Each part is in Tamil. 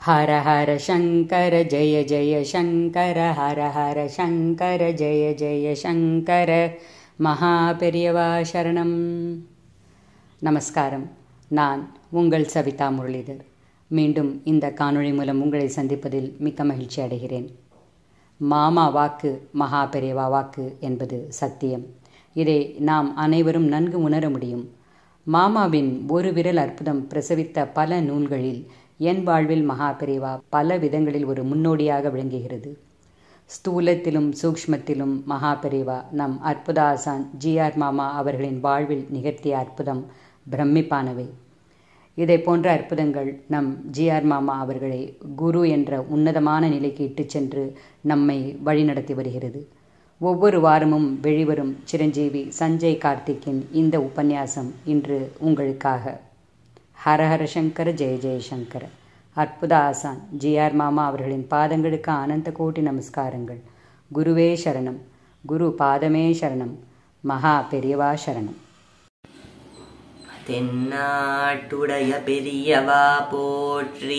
ஹர ஹர சங்கர ஜெய ஜெய சங்கர ஹர ஹர சங்கர ஜெய ஜெய சங்கர மகா பெரியவா சரணம் நமஸ்காரம் நான் உங்கள் சவிதா முரளிதர் மீண்டும் இந்த காணொளி மூலம் உங்களை சந்திப்பதில் மிக்க மகிழ்ச்சி அடைகிறேன் மாமா வாக்கு மகா பெரியவா வாக்கு என்பது சத்தியம் இதை நாம் அனைவரும் நன்கு உணர முடியும் மாமாவின் ஒரு விரல் அற்புதம் பிரசவித்த பல நூல்களில் என் வாழ்வில் மகா பெரியவா பல விதங்களில் ஒரு முன்னோடியாக விளங்குகிறது ஸ்தூலத்திலும் சூக்ஷ்மத்திலும் மகா பெரியவா நம் அற்புத ஆசான் ஜிஆர் மாமா அவர்களின் வாழ்வில் நிகழ்த்திய அற்புதம் பிரமிப்பானவை இதை போன்ற அற்புதங்கள் நம் ஜிஆர் மாமா அவர்களை குரு என்ற உன்னதமான நிலைக்கு இட்டுச் சென்று நம்மை வழிநடத்தி வருகிறது ஒவ்வொரு வாரமும் வெளிவரும் சிரஞ்சீவி சஞ்சய் கார்த்திக்கின் இந்த உபன்யாசம் இன்று உங்களுக்காக ஹரஹர சங்கர ஜெய ஜெயசங்கர அற்புத ஆசான் ஜிஆர் மாமா அவர்களின் பாதங்களுக்கு அனந்த கோட்டி நமஸ்காரங்கள் குருவே சரணம் குரு பாதமே சரணம் மகா பெரியவா சரணம் தென்னாட்டுடைய பெரியவா போற்றி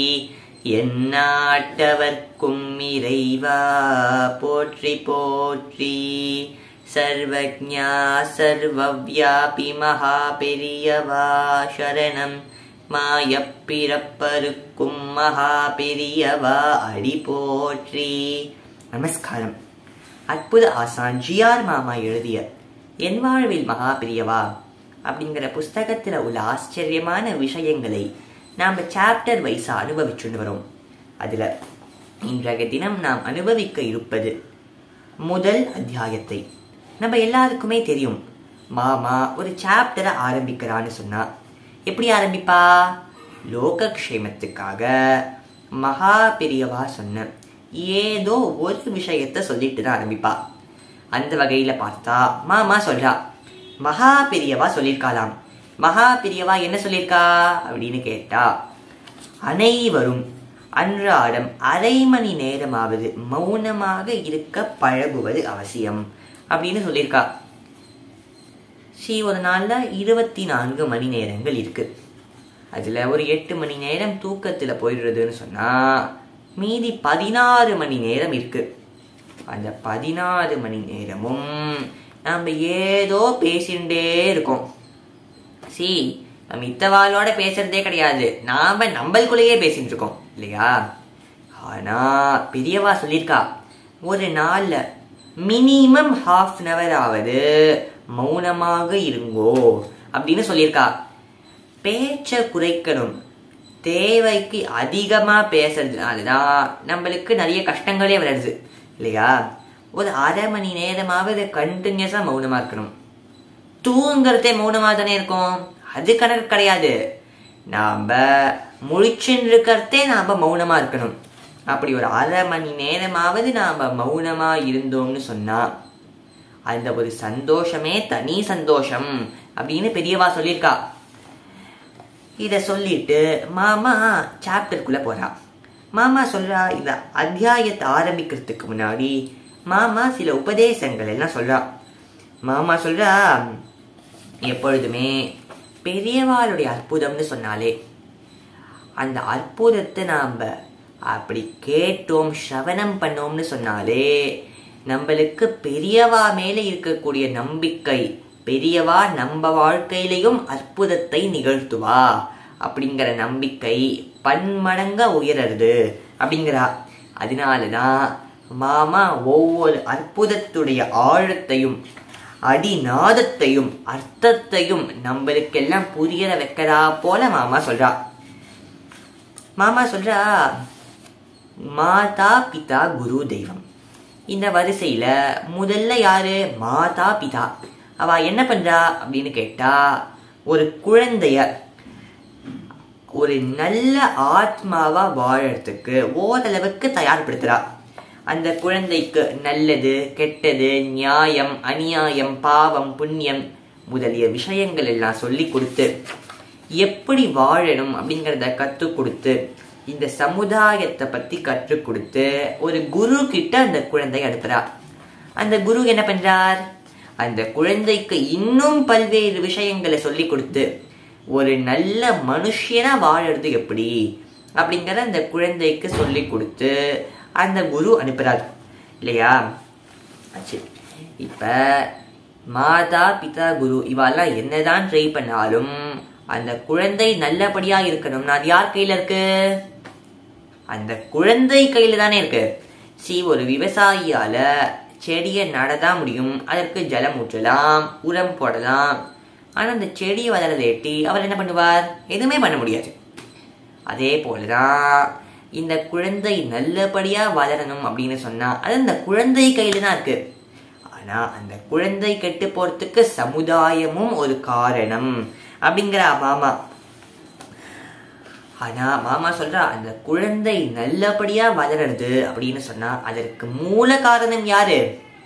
எந்நாட்டவர்க்கும் இறைவா போற்றி போற்றி சர்வஜா சர்வவியாபி மகா பெரியவா சரணம் மாயப்பிறப்பருக்கும் மகா பெரியவா அடி போற்றி நமஸ்காரம் அற்புத ஆசான் ஜிஆர் மாமா எழுதிய என் வாழ்வில் மகா பெரியவா அப்படிங்கிற புஸ்தகத்துல உள்ள ஆச்சரியமான விஷயங்களை நாம் சாப்டர் வைஸா அனுபவிச்சுட்டு வரோம் அதுல இன்றைய தினம் நாம் அனுபவிக்க இருப்பது முதல் அத்தியாயத்தை நம்ம எல்லாருக்குமே தெரியும் மாமா ஒரு சாப்டரை ஆரம்பிக்கிறான்னு சொன்னா எப்படி ஆரம்பிப்பா லோகக்ஷேமத்துக்காக மகா பெரியவா சொன்ன ஏதோ ஒரு விஷயத்த சொல்லிட்டு தான் ஆரம்பிப்பா அந்த வகையில பார்த்தா மாமா சொல்றா மகா பெரியவா சொல்லியிருக்காளாம் மகா பெரியவா என்ன சொல்லியிருக்கா அப்படின்னு கேட்டா அனைவரும் அன்றாடம் அரை மணி நேரமாவது மௌனமாக இருக்க பழகுவது அவசியம் அப்படின்னு சொல்லியிருக்கா ஸ்ரீ ஒரு நாள்ல இருபத்தி நான்கு மணி நேரங்கள் இருக்கு அதுல ஒரு எட்டு மணி நேரம் தூக்கத்துல போயிடுறதுன்னு சொன்னா மீதி பதினாறு மணி நேரம் இருக்கு அந்த பதினாறு மணி நேரமும் நம்ம ஏதோ பேசிகிட்டே இருக்கோம் சி நம்ம இத்தவாளோட பேசுறதே கிடையாது நாம நம்மளுக்குள்ளேயே பேசிட்டு இருக்கோம் இல்லையா ஆனா பெரியவா சொல்லியிருக்கா ஒரு நாள்ல மினிமம் ஹாஃப் அன் அவர் ஆவது மௌனமாக இருங்கோ அப்படின்னு சொல்லியிருக்கா பேச்சை குறைக்கணும் தேவைக்கு அதிகமா பேசுறதுனாலதான் நம்மளுக்கு நிறைய கஷ்டங்களே வருது இல்லையா ஒரு அரை மணி நேரமாவது கண்டினியூஸா மௌனமா இருக்கணும் தூங்குறதே மௌனமா தானே இருக்கும் அது கணக்கு கிடையாது நாம முழிச்சுன்னு இருக்கிறதே நாம மௌனமா இருக்கணும் அப்படி ஒரு அரை மணி நேரமாவது நாம மௌனமா இருந்தோம்னு சொன்னா அந்த ஒரு சந்தோஷமே தனி சந்தோஷம் அப்படின்னு பெரியவா சொல்லியிருக்கா இத சொல்லிட்டு மாமா சாப்டருக்குள்ள போறா மாமா சொல்றா இந்த அத்தியாயத்தை ஆரம்பிக்கிறதுக்கு முன்னாடி மாமா சில உபதேசங்கள் எல்லாம் சொல்றா மாமா சொல்றா எப்பொழுதுமே பெரியவாளுடைய அற்புதம்னு சொன்னாலே அந்த அற்புதத்தை நாம் அப்படி கேட்டோம் ஸ்ரவணம் பண்ணோம்னு சொன்னாலே நம்மளுக்கு பெரியவா மேல இருக்கக்கூடிய நம்பிக்கை பெரியவா நம்ம வாழ்க்கையிலையும் அற்புதத்தை நிகழ்த்துவா அப்படிங்கிற நம்பிக்கை பன்மடங்க உயரது அப்படிங்கிறா அதனாலதான் மாமா ஒவ்வொரு அற்புதத்துடைய ஆழத்தையும் அடிநாதத்தையும் அர்த்தத்தையும் நம்மளுக்கெல்லாம் புரியற வைக்கிறா போல மாமா சொல்றா மாமா சொல்றா மாதா பிதா குரு தெய்வம் இந்த வரிசையில முதல்ல யாரு மாதா பிதா அவ என்ன பண்றா அப்படின்னு கேட்டா ஒரு குழந்தைய ஒரு நல்ல ஆத்மாவா வாழறதுக்கு ஓரளவுக்கு தயார்படுத்துறா அந்த குழந்தைக்கு நல்லது கெட்டது நியாயம் அநியாயம் பாவம் புண்ணியம் முதலிய விஷயங்கள் எல்லாம் சொல்லி கொடுத்து எப்படி வாழணும் அப்படிங்கிறத கற்றுக் கொடுத்து இந்த சமுதாயத்தை பத்தி கற்றுக் கொடுத்து ஒரு குரு கிட்ட அந்த குழந்தை அனுப்புறா அந்த குரு என்ன பண்றார் அந்த குழந்தைக்கு இன்னும் பல்வேறு விஷயங்களை சொல்லி கொடுத்து ஒரு நல்ல மனுஷனா வாழறது எப்படி அப்படிங்கிற அந்த குழந்தைக்கு சொல்லி கொடுத்து அந்த குரு அனுப்புறார் இல்லையா ஆச்சு இப்ப மாதா பிதா குரு இவாலாம் என்னதான் ட்ரை பண்ணாலும் அந்த குழந்தை நல்லபடியா இருக்கணும்னா அது யார் கையில இருக்கு அந்த குழந்தை கையில தானே இருக்கு சி ஒரு விவசாயியால செடியை நடதான் முடியும் அதற்கு ஜலம் ஊற்றலாம் உரம் போடலாம் ஆனா அந்த செடியை வளரதை எட்டி அவர் என்ன பண்ணுவார் எதுவுமே பண்ண முடியாது அதே போலதான் இந்த குழந்தை நல்லபடியா வளரணும் அப்படின்னு சொன்னா அது அந்த குழந்தை கையில தான் இருக்கு ஆனா அந்த குழந்தை கெட்டு போறதுக்கு சமுதாயமும் ஒரு காரணம் அப்படிங்கிற மாமா ஆனா மாமா சொல்றா அந்த குழந்தை நல்லபடியா வளருது அப்படின்னு சொன்னா அதற்கு மூல காரணம் யாரு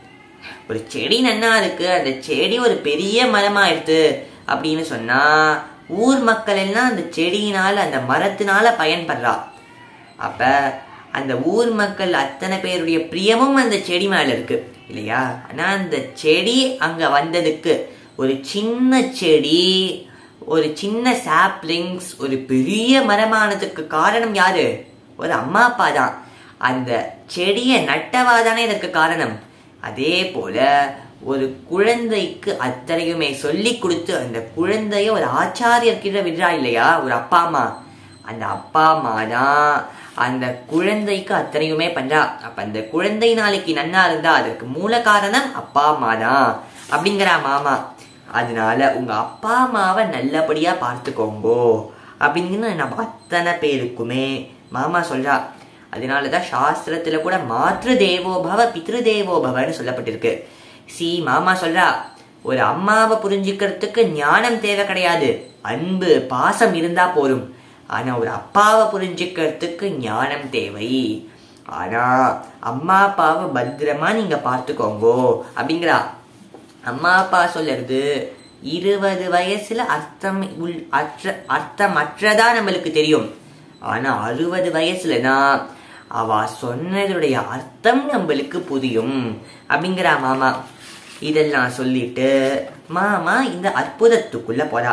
ஒரு செடி நன்னா இருக்கு அந்த செடி ஒரு பெரிய மரமாயிடுது அப்படின்னு சொன்னா ஊர் மக்கள் எல்லாம் அந்த செடியினால அந்த மரத்தினால பயன்படுறா அப்ப அந்த ஊர் மக்கள் அத்தனை பேருடைய பிரியமும் அந்த செடி மேல இருக்கு இல்லையா ஆனா அந்த செடி அங்க வந்ததுக்கு ஒரு சின்ன செடி ஒரு சின்ன சாப்லிங்ஸ் ஒரு பெரிய மரமானதுக்கு காரணம் யாரு ஒரு அம்மா அப்பா தான் அந்த செடியை நட்டவா தானே இதற்கு காரணம் அதே போல ஒரு குழந்தைக்கு அத்தனையுமே சொல்லி கொடுத்து அந்த குழந்தைய ஒரு ஆச்சாரியர்கிட்ட விடுறா இல்லையா ஒரு அப்பா அம்மா அந்த அப்பா அம்மா தான் அந்த குழந்தைக்கு அத்தனையுமே பண்றா அப்ப அந்த குழந்தை நாளைக்கு நன்னா இருந்தா அதற்கு மூல காரணம் அப்பா அம்மா தான் அப்படிங்கிறா மாமா அதனால உங்க அப்பா அம்மாவை நல்லபடியா பார்த்துக்கோங்கோ அப்படின்னு நம்ம அத்தனை பேருக்குமே மாமா சொல்றா அதனாலதான் சாஸ்திரத்துல கூட மாத்ரு தேவோபவ பித்ரு தேவோபவன்னு சொல்லப்பட்டிருக்கு சி மாமா சொல்றா ஒரு அம்மாவை புரிஞ்சுக்கிறதுக்கு ஞானம் தேவை கிடையாது அன்பு பாசம் இருந்தா போதும் ஆனா ஒரு அப்பாவை புரிஞ்சுக்கிறதுக்கு ஞானம் தேவை ஆனா அம்மா அப்பாவை பத்திரமா நீங்க பார்த்துக்கோங்கோ அப்படிங்கிறா அம்மா அப்பா சொல்லுறது இருபது வயசுல அர்த்தம் உள் அற்ற அர்த்தமற்றதா நம்மளுக்கு தெரியும் ஆனா அறுபது வயசுல தான் அவ சொன்னதுடைய அர்த்தம் நம்மளுக்கு புரியும் அப்படிங்கிறா மாமா இதெல்லாம் சொல்லிட்டு மாமா இந்த அற்புதத்துக்குள்ள போறா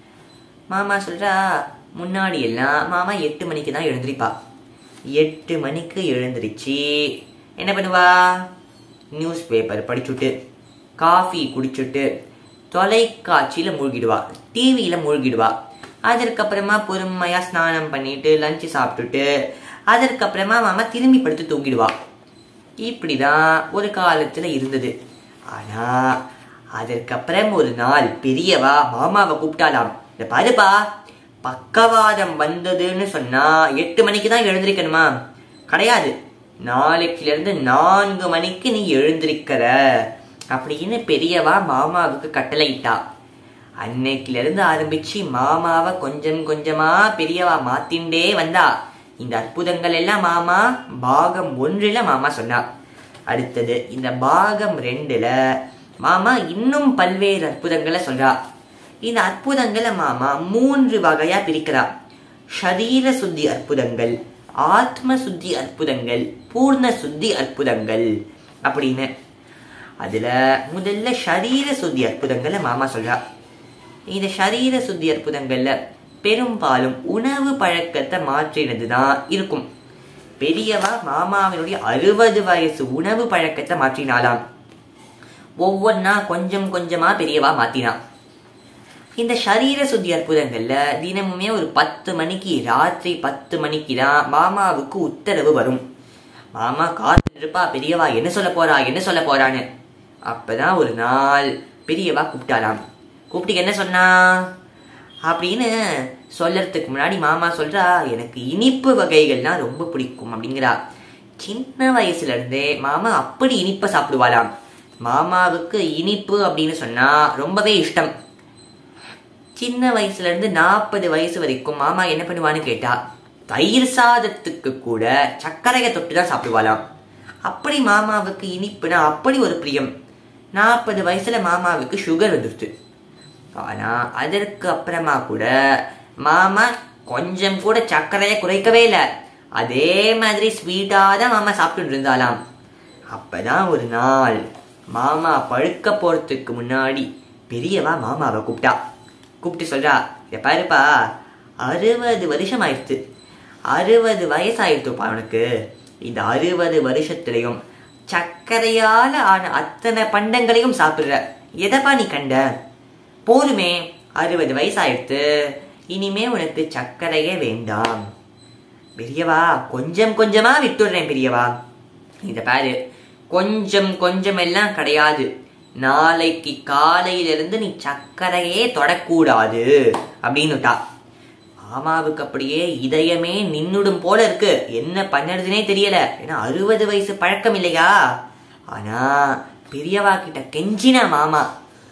மாமா சொல்றா முன்னாடி எல்லாம் மாமா எட்டு மணிக்கு தான் எழுந்திரிப்பா எட்டு மணிக்கு எழுந்திருச்சு என்ன பண்ணுவா நியூஸ் பேப்பர் படிச்சுட்டு காஃபி குடிச்சுட்டு தொலைக்காட்சியில் மூழ்கிடுவா டிவியில் மூழ்கிடுவா அதற்கப்புறமா பொறுமையாக ஸ்நானம் பண்ணிட்டு லஞ்சு சாப்பிட்டுட்டு அதற்கப்புறமா மாமா திரும்பி படுத்து தூங்கிடுவா இப்படிதான் ஒரு காலத்துல இருந்தது ஆனா அதற்கப்புறம் ஒரு நாள் பெரியவா மாமாவை கூப்பிட்டாலாம் இந்த பாருப்பா பக்கவாதம் வந்ததுன்னு சொன்னா எட்டு மணிக்கு தான் எழுந்திருக்கணுமா கிடையாது நாளைக்குல இருந்து நான்கு மணிக்கு நீ எழுந்திருக்கிற அப்படின்னு பெரியவா மாமாவுக்கு கட்டளையிட்டா அன்னைக்குல இருந்து ஆரம்பிச்சு மாமாவை கொஞ்சம் கொஞ்சமா பெரியவா மாத்திண்டே வந்தா இந்த அற்புதங்கள் எல்லாம் மாமா பாகம் ஒன்றுல மாமா சொன்னா அடுத்தது இந்த பாகம் ரெண்டுல மாமா இன்னும் பல்வேறு அற்புதங்களை சொல்றா இந்த அற்புதங்களை மாமா மூன்று வகையா பிரிக்கிறா ஷரீர சுத்தி அற்புதங்கள் ஆத்ம சுத்தி அற்புதங்கள் பூர்ண சுத்தி அற்புதங்கள் அப்படின்னு அதுல முதல்ல ஷரீர சுத்தி அற்புதங்களை மாமா சொல்றா இந்த ஷரீர சுத்தி அற்புதங்கள்ல பெரும்பாலும் உணவு பழக்கத்தை மாற்றினது தான் இருக்கும் பெரியவா மாமாவினுடைய அறுபது வயசு உணவு பழக்கத்தை மாற்றினாலாம் ஒவ்வொன்னா கொஞ்சம் கொஞ்சமா பெரியவா மாத்தினா இந்த சரீர சுத்தி அற்புதங்கள்ல தினமுமே ஒரு பத்து மணிக்கு ராத்திரி பத்து மணிக்கு தான் மாமாவுக்கு உத்தரவு வரும் மாமா காத்து இருப்பா பெரியவா என்ன சொல்ல போறா என்ன சொல்ல போறான்னு அப்பதான் ஒரு நாள் பெரியவா கூப்பிட்டாலாம் கூப்பிட்டு என்ன சொன்னா அப்படின்னு சொல்லறதுக்கு முன்னாடி மாமா சொல்றா எனக்கு இனிப்பு வகைகள்லாம் ரொம்ப பிடிக்கும் அப்படிங்கிறா சின்ன வயசுல இருந்தே மாமா அப்படி இனிப்பை சாப்பிடுவாளாம் மாமாவுக்கு இனிப்பு அப்படின்னு சொன்னா ரொம்பவே இஷ்டம் சின்ன வயசுல இருந்து நாற்பது வயசு வரைக்கும் மாமா என்ன பண்ணுவான்னு கேட்டா தயிர் சாதத்துக்கு கூட சர்க்கரையை தொட்டு தான் சாப்பிடுவாளாம் அப்படி மாமாவுக்கு இனிப்புனா அப்படி ஒரு பிரியம் நாற்பது வயசுல மாமாவுக்கு சுகர் வந்துருச்சு ஆனா அதற்கு அப்புறமா கூட மாமா கொஞ்சம் கூட சர்க்கரையை குறைக்கவே இல்லை அதே மாதிரி ஸ்வீட்டா தான் மாமா சாப்பிட்டு இருந்தாலாம் அப்பதான் ஒரு நாள் மாமா பழுக்க போறதுக்கு முன்னாடி பெரியவா மாமாவை கூப்பிட்டா கூப்பிட்டு சொல்றா இத பாருப்பா அறுபது வருஷம் ஆயிடுச்சு அறுபது வயசாயிடுத்துப்பா அவனுக்கு இந்த அறுபது வருஷத்துலயும் சர்க்கரையால ஆன அத்தனை பண்டங்களையும் சாப்பிடுற எதப்பா நீ கண்ட போதுமே அறுபது வயசாயிடுத்து இனிமே உனக்கு சர்க்கரையே வேண்டாம் பெரியவா கொஞ்சம் கொஞ்சமா விட்டுடுறேன் பெரியவா இத பாரு கொஞ்சம் கொஞ்சம் எல்லாம் கிடையாது நாளைக்கு காலையில இருந்து நீ சர்க்கரையே தொடக்கூடாது அப்படின்னுட்டா மாமாவுக்கு அப்படியே இதயமே நின்னுடும் போல இருக்கு என்ன பண்ணுறதுனே தெரியல ஏன்னா அறுபது வயசு பழக்கம் இல்லையா ஆனா பெரியவா கிட்ட கெஞ்சின மாமா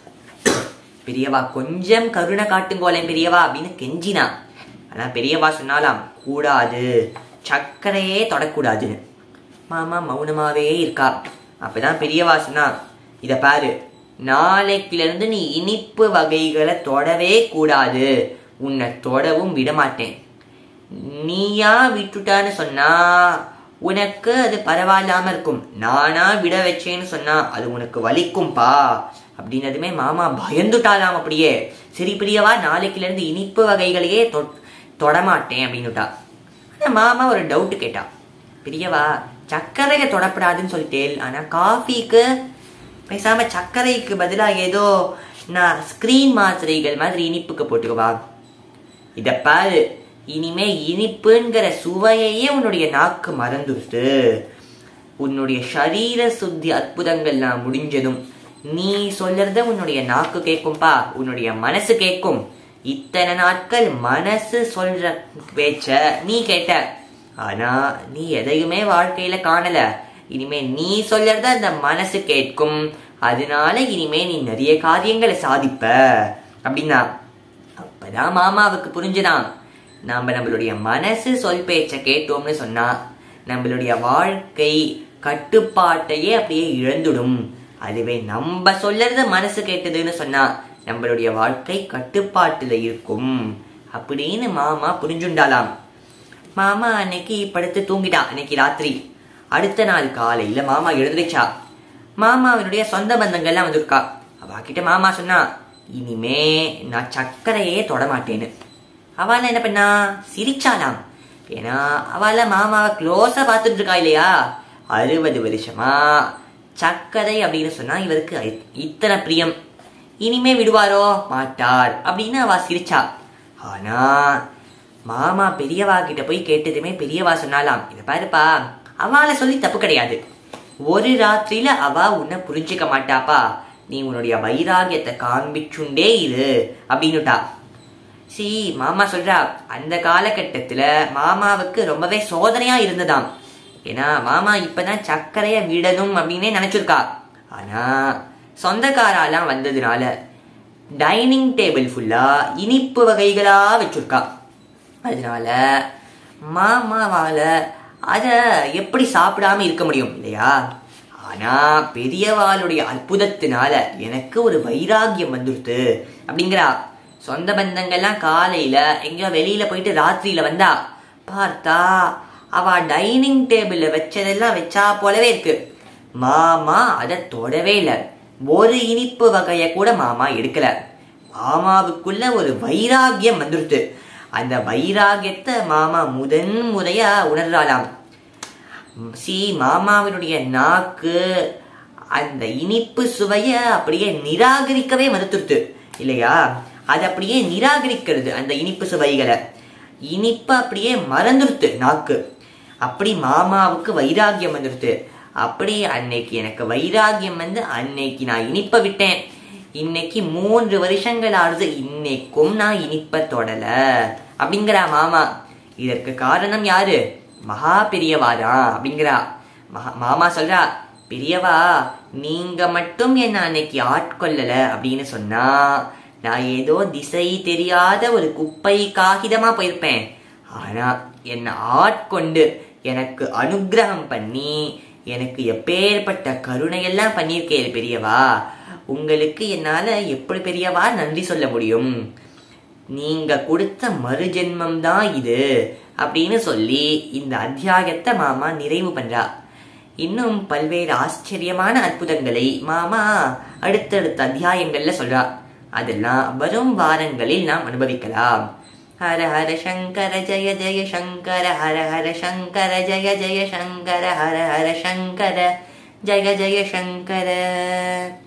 பெரியவா கொஞ்சம் கருணை காட்டுங்கோலேன் பெரியவா அப்படின்னு கெஞ்சினா ஆனா பெரியவா சொன்னாலாம் கூடாது சர்க்கரையே தொடக்கூடாதுன்னு மாமா மௌனமாவே இருக்கா அப்பதான் பெரியவா சொன்னா இத பாரு நாளைக்குல இருந்து நீ இனிப்பு வகைகளை தொடவே கூடாது உன்னை தொடவும் விட மாட்டேன் நீயா விட்டுட்டான்னு சொன்னா உனக்கு அது பரவாயில்லாம இருக்கும் நானா விட வச்சேன்னு சொன்னா அது உனக்கு வலிக்கும்பா அப்படின்னதுமே மாமா பயந்துட்டாலாம் அப்படியே சரி பிரியவா நாளைக்குல இருந்து இனிப்பு வகைகளையே தொ- தொடமாட்டேன் அப்படின்னுட்டா ஆனா மாமா ஒரு டவுட் கேட்டா பிரியவா சர்க்கரையை தொடப்படாதுன்னு சொல்லிட்டேன் ஆனா காஃபிக்கு பேசாம சர்க்கரைக்கு பதிலா ஏதோ நான் ஸ்கிரீன் மாத்திரைகள் மாதிரி இனிப்புக்கு போட்டுக்குவா இத பாரு இனிமே இனிப்புங்கிற சுவையையே உன்னுடைய நாக்கு மறந்துடுத்து உன்னுடைய சரீர சுத்தி அற்புதங்கள்லாம் முடிஞ்சதும் நீ சொல்றத உன்னுடைய நாக்கு கேட்கும்பா உன்னுடைய மனசு கேட்கும் இத்தனை நாட்கள் மனசு சொல்ற பேச்ச நீ கேட்ட ஆனா நீ எதையுமே வாழ்க்கையில காணல இனிமே நீ சொல்றத அந்த மனசு கேட்கும் அதனால இனிமே நீ நிறைய காரியங்களை சாதிப்ப அப்படின்னா அப்பதான் மாமாவுக்கு புரிஞ்சுதான் நாம நம்மளுடைய மனசு சொல் பேச்ச கேட்டோம்னு சொன்னா நம்மளுடைய வாழ்க்கை கட்டுப்பாட்டையே அப்படியே இழந்துடும் அதுவே நம்ம சொல்லறது மனசு கேட்டதுன்னு சொன்னா நம்மளுடைய வாழ்க்கை கட்டுப்பாட்டுல இருக்கும் அப்படின்னு மாமா புரிஞ்சுண்டாலாம் மாமா அன்னைக்கு படுத்து தூங்கிட்டா அன்னைக்கு ராத்திரி அடுத்த நாள் காலையில மாமா எழுந்திருச்சா மாமாவினுடைய சொந்த பந்தங்கள்லாம் வந்திருக்கா அவ கிட்ட மாமா சொன்னா இனிமே நான் சர்க்கரையே தொட மாட்டேன்னு அவள என்ன பண்ணா சிரிச்சாலாம் ஏன்னா அவள மாமாவை க்ளோஸா பார்த்துட்டு இருக்கா இல்லையா அறுபது வருஷமா சர்க்கரை அப்படின்னு சொன்னா இவருக்கு இ- இத்தனை பிரியம் இனிமே விடுவாரோ மாட்டார் அப்படின்னு அவ சிரிச்சா ஆனா மாமா பெரியவா கிட்ட போய் கேட்டதுமே பெரியவா சொன்னாலாம் இத பாருப்பா அவளை சொல்லி தப்பு கிடையாது ஒரு ராத்திரியில அவ உன்னை புரிஞ்சுக்க மாட்டாப்பா நீ உன்னுடைய வைராகியத்தை காண்பிச்சுண்டே இரு அப்படின்னுட்டா சி மாமா சொல்றா அந்த காலகட்டத்துல மாமாவுக்கு ரொம்பவே சோதனையா இருந்ததாம் ஏன்னா மாமா இப்பதான் சர்க்கரைய விடணும் அப்படின்னே நினைச்சிருக்கா ஆனா சொந்தக்காரெல்லாம் வந்ததுனால டைனிங் டேபிள் ஃபுல்லா இனிப்பு வகைகளா வச்சிருக்கா அதனால மாமாவால அத எப்படி சாப்பிடாம இருக்க முடியும் இல்லையா ஆனா பெரியவாளுடைய அற்புதத்தினால எனக்கு ஒரு வைராகியம் வந்துடுது அப்படிங்கிறா சொந்த பந்தங்கள்லாம் காலையில எங்கேயோ வெளியில போயிட்டு ராத்திரியில வந்தா பார்த்தா அவ டைனிங் டேபிள்ல வச்சதெல்லாம் வச்சா போலவே இருக்கு மாமா அதை தொடவே இல்லை ஒரு இனிப்பு வகைய கூட மாமா எடுக்கல மாமாவுக்குள்ள ஒரு வைராகியம் வந்துருது அந்த வைராகியத்தை மாமா முதன் முறையா உணர்றாளாம் சி மாமாவினுடைய நாக்கு அந்த இனிப்பு சுவைய அப்படியே நிராகரிக்கவே மறுத்துருது இல்லையா அது அப்படியே நிராகரிக்கிறது அந்த இனிப்பு சுவைகளை இனிப்பு அப்படியே மறந்துருது நாக்கு அப்படி மாமாவுக்கு வைராகியம் வந்துருது அப்படி அன்னைக்கு எனக்கு வைராகியம் வந்து அன்னைக்கு நான் இனிப்ப விட்டேன் இன்னைக்கு மூன்று வருஷங்கள் ஆறுது இன்னைக்கும் நான் இனிப்ப தொடல அப்படிங்கிறா மாமா இதற்கு காரணம் யாரு மகா பெரியவாதான் அப்படிங்கிறா மகா மாமா சொல்றா பெரியவா நீங்க மட்டும் என்ன அன்னைக்கு ஆட்கொள்ளல அப்படின்னு சொன்னா நான் ஏதோ திசை தெரியாத ஒரு குப்பை காகிதமா போயிருப்பேன் ஆனா என்னை ஆட்கொண்டு எனக்கு அனுக்கிரகம் பண்ணி எனக்கு எப்பேற்பட்ட கருணையெல்லாம் பண்ணியிருக்கேன் பெரியவா உங்களுக்கு என்னால எப்படி பெரியவா நன்றி சொல்ல முடியும் நீங்க கொடுத்த மறுஜென்மம் தான் இது அப்படின்னு சொல்லி இந்த அத்தியாயத்தை மாமா நிறைவு பண்றா இன்னும் பல்வேறு ஆச்சரியமான அற்புதங்களை மாமா அடுத்தடுத்த அத்தியாயங்கள்ல சொல்றா அதெல்லாம் வரும் வாரங்களில் நாம் அனுபவிக்கலாம் ஹர ஹர சங்கர ஜய ஜய சங்கர ஹர ஹர சங்கர ஜய ஜய சங்கர ஹர ஹர சங்கர ஜய ஜய சங்கர